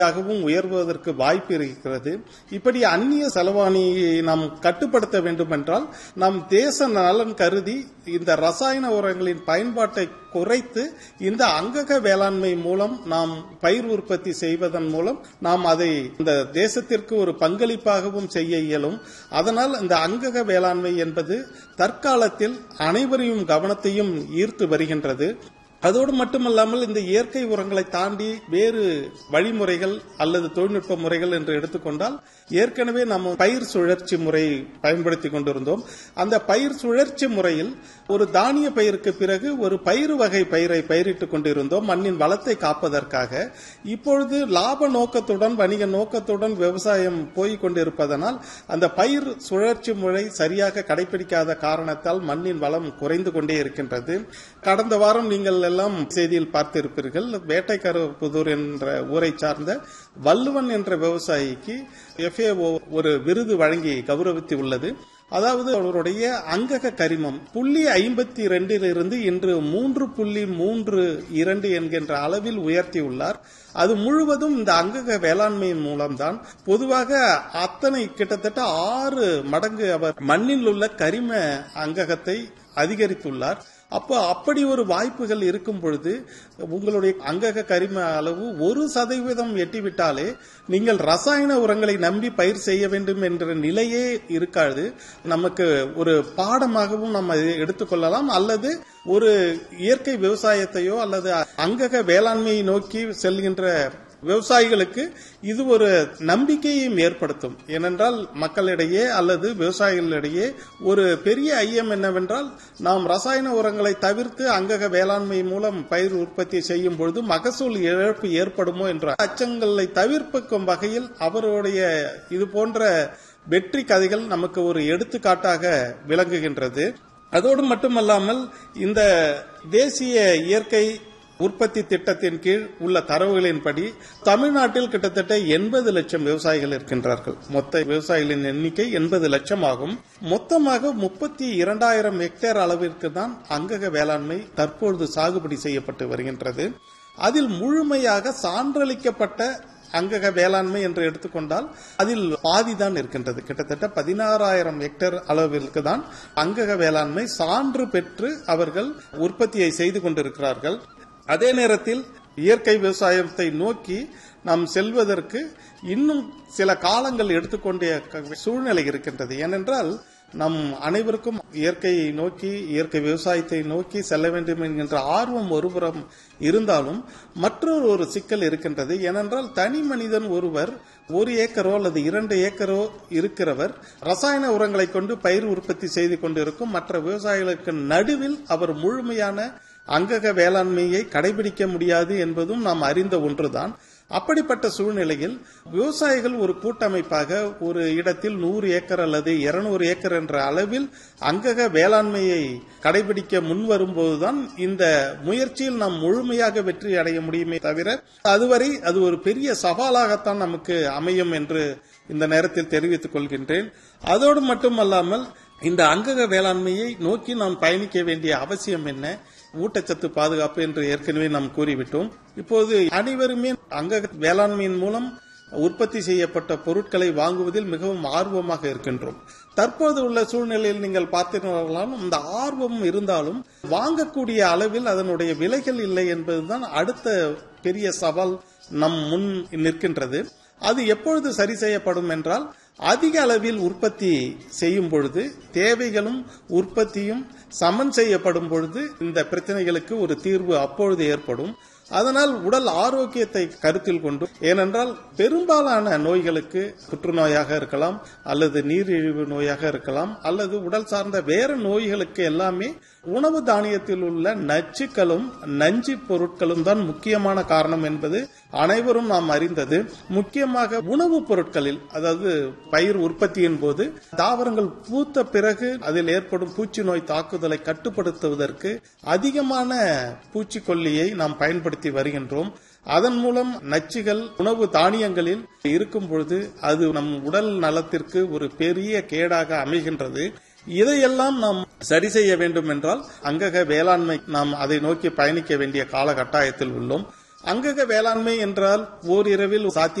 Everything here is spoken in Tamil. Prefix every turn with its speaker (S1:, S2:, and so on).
S1: ஆகவும் உயர்வதற்கு வாய்ப்பு இருக்கிறது இப்படி அந்நிய செலவாணியை நாம் கட்டுப்படுத்த வேண்டும் என்றால் நம் தேச நலன் கருதி இந்த ரசாயன உரங்களின் பயன்பாட்டை குறைத்து இந்த அங்கக வேளாண்மை மூலம் நாம் பயிர் உற்பத்தி செய்வதன் மூலம் நாம் அதை இந்த தேசத்திற்கு ஒரு பங்களிப்பாகவும் செய்ய இயலும் அதனால் இந்த அங்கக வேளாண்மை என்பது தற்காலத்தில் அனைவரையும் கவனத்தையும் ஈர்த்து வருகின்றது அதோடு மட்டுமல்லாமல் இந்த இயற்கை உரங்களை தாண்டி வேறு வழிமுறைகள் அல்லது தொழில்நுட்ப முறைகள் என்று எடுத்துக்கொண்டால் ஏற்கனவே நம்ம பயிர் சுழற்சி முறை பயன்படுத்தி கொண்டிருந்தோம் அந்த பயிர் சுழற்சி முறையில் ஒரு தானிய பயிருக்கு பிறகு ஒரு பயிர் வகை பயிரை பயிரிட்டுக் கொண்டிருந்தோம் மண்ணின் வளத்தை காப்பதற்காக இப்பொழுது லாப நோக்கத்துடன் வணிக நோக்கத்துடன் விவசாயம் போய்க் கொண்டிருப்பதனால் அந்த பயிர் சுழற்சி முறை சரியாக கடைபிடிக்காத காரணத்தால் மண்ணின் வளம் குறைந்து கொண்டே இருக்கின்றது கடந்த வாரம் நீங்கள் எல்லாம் செய்தியில் பார்த்திருப்பீர்கள் வேட்டைக்கருப்புதூர் என்ற ஊரை சார்ந்த வள்ளுவன் என்ற விவசாயிக்கு எஃப்ஏஓ ஒரு விருது வழங்கி கௌரவித்து உள்ளது அதாவது அவருடைய அங்கக கரிமம் புள்ளி ஐம்பத்தி இரண்டிலிருந்து இன்று மூன்று புள்ளி மூன்று இரண்டு என்கின்ற அளவில் உயர்த்தியுள்ளார் அது முழுவதும் இந்த அங்கக வேளாண்மையின் மூலம்தான் பொதுவாக அத்தனை கிட்டத்தட்ட ஆறு மடங்கு அவர் மண்ணில் உள்ள கரிம அங்ககத்தை அதிகரித்துள்ளார் அப்போ அப்படி ஒரு வாய்ப்புகள் இருக்கும் பொழுது உங்களுடைய அங்கக கரிம அளவு ஒரு சதவீதம் எட்டிவிட்டாலே நீங்கள் ரசாயன உரங்களை நம்பி பயிர் செய்ய வேண்டும் என்ற நிலையே இருக்காது நமக்கு ஒரு பாடமாகவும் நம்ம இதை எடுத்துக்கொள்ளலாம் அல்லது ஒரு இயற்கை விவசாயத்தையோ அல்லது அங்கக வேளாண்மையை நோக்கி செல்கின்ற விவசாயிகளுக்கு இது ஒரு நம்பிக்கையும் ஏற்படுத்தும் ஏனென்றால் மக்களிடையே அல்லது விவசாயிகளிடையே ஒரு பெரிய ஐயம் என்னவென்றால் நாம் ரசாயன உரங்களை தவிர்த்து அங்கக வேளாண்மை மூலம் பயிர் உற்பத்தி செய்யும் பொழுது மகசூல் இழப்பு ஏற்படுமோ என்ற அச்சங்களை தவிர்க்கும் வகையில் அவருடைய இது போன்ற வெற்றி கதைகள் நமக்கு ஒரு எடுத்துக்காட்டாக விளங்குகின்றது அதோடு மட்டுமல்லாமல் இந்த தேசிய இயற்கை உற்பத்தி திட்டத்தின் கீழ் உள்ள தரவுகளின்படி தமிழ்நாட்டில் கிட்டத்தட்ட எண்பது லட்சம் விவசாயிகள் இருக்கின்றார்கள் மொத்த விவசாயிகளின் எண்ணிக்கை எண்பது லட்சம் ஆகும் மொத்தமாக முப்பத்தி இரண்டாயிரம் ஹெக்டேர் அளவிற்கு தான் அங்கக வேளாண்மை தற்பொழுது சாகுபடி செய்யப்பட்டு வருகின்றது அதில் முழுமையாக சான்றளிக்கப்பட்ட அங்கக வேளாண்மை என்று எடுத்துக்கொண்டால் அதில் பாதி தான் இருக்கின்றது கிட்டத்தட்ட பதினாறாயிரம் ஹெக்டேர் அளவிற்கு தான் அங்கக வேளாண்மை சான்று பெற்று அவர்கள் உற்பத்தியை செய்து கொண்டிருக்கிறார்கள் அதே நேரத்தில் இயற்கை விவசாயத்தை நோக்கி நாம் செல்வதற்கு இன்னும் சில காலங்கள் எடுத்துக்கொண்ட சூழ்நிலை இருக்கின்றது ஏனென்றால் நம் அனைவருக்கும் இயற்கையை நோக்கி இயற்கை விவசாயத்தை நோக்கி செல்ல வேண்டும் என்கின்ற ஆர்வம் ஒருபுறம் இருந்தாலும் மற்றொரு ஒரு சிக்கல் இருக்கின்றது ஏனென்றால் தனி மனிதன் ஒருவர் ஒரு ஏக்கரோ அல்லது இரண்டு ஏக்கரோ இருக்கிறவர் ரசாயன உரங்களை கொண்டு பயிர் உற்பத்தி செய்து கொண்டிருக்கும் மற்ற விவசாயிகளுக்கு நடுவில் அவர் முழுமையான அங்கக வேளாண்மையை கடைபிடிக்க முடியாது என்பதும் நாம் அறிந்த ஒன்றுதான் அப்படிப்பட்ட சூழ்நிலையில் விவசாயிகள் ஒரு கூட்டமைப்பாக ஒரு இடத்தில் நூறு ஏக்கர் அல்லது இருநூறு ஏக்கர் என்ற அளவில் அங்கக வேளாண்மையை கடைபிடிக்க முன் வரும்போதுதான் இந்த முயற்சியில் நாம் முழுமையாக வெற்றி அடைய முடியுமே தவிர அதுவரை அது ஒரு பெரிய சவாலாகத்தான் நமக்கு அமையும் என்று இந்த நேரத்தில் தெரிவித்துக் கொள்கின்றேன் அதோடு மட்டுமல்லாமல் இந்த அங்கக வேளாண்மையை நோக்கி நாம் பயணிக்க வேண்டிய அவசியம் என்ன ஊட்டச்சத்து பாதுகாப்பு என்று ஏற்கனவே நாம் கூறிவிட்டோம் இப்போது அனைவருமே அங்கக வேளாண்மையின் மூலம் உற்பத்தி செய்யப்பட்ட பொருட்களை வாங்குவதில் மிகவும் ஆர்வமாக இருக்கின்றோம் தற்போது உள்ள சூழ்நிலையில் நீங்கள் பார்த்திருந்தாலும் இந்த ஆர்வம் இருந்தாலும் வாங்கக்கூடிய அளவில் அதனுடைய விலைகள் இல்லை என்பதுதான் அடுத்த பெரிய சவால் நம் முன் நிற்கின்றது அது எப்பொழுது சரி செய்யப்படும் என்றால் அதிக அளவில் உற்பத்தி செய்யும் பொழுது தேவைகளும் உற்பத்தியும் சமன் செய்யப்படும் பொழுது இந்த பிரச்சனைகளுக்கு ஒரு தீர்வு அப்பொழுது ஏற்படும் அதனால் உடல் ஆரோக்கியத்தை கருத்தில் கொண்டு ஏனென்றால் பெரும்பாலான நோய்களுக்கு புற்றுநோயாக இருக்கலாம் அல்லது நீரிழிவு நோயாக இருக்கலாம் அல்லது உடல் சார்ந்த வேற நோய்களுக்கு எல்லாமே உணவு தானியத்தில் உள்ள நச்சுக்களும் நஞ்சு பொருட்களும் தான் முக்கியமான காரணம் என்பது அனைவரும் நாம் அறிந்தது முக்கியமாக உணவுப் பொருட்களில் அதாவது பயிர் உற்பத்தியின் போது தாவரங்கள் பூத்த பிறகு அதில் ஏற்படும் பூச்சி நோய் தாக்குதலை கட்டுப்படுத்துவதற்கு அதிகமான பூச்சிக்கொல்லியை நாம் பயன்படுத்தி வருகின்றோம் அதன் மூலம் நச்சுகள் உணவு தானியங்களில் இருக்கும் பொழுது அது நம் உடல் நலத்திற்கு ஒரு பெரிய கேடாக அமைகின்றது இதையெல்லாம் நாம் சரி செய்ய வேண்டும் என்றால் அங்கக வேளாண்மை நாம் அதை நோக்கி பயணிக்க வேண்டிய காலகட்டாயத்தில் உள்ளோம் அங்கக வேளாண்மை என்றால் ஓரிரவில் சாத்திய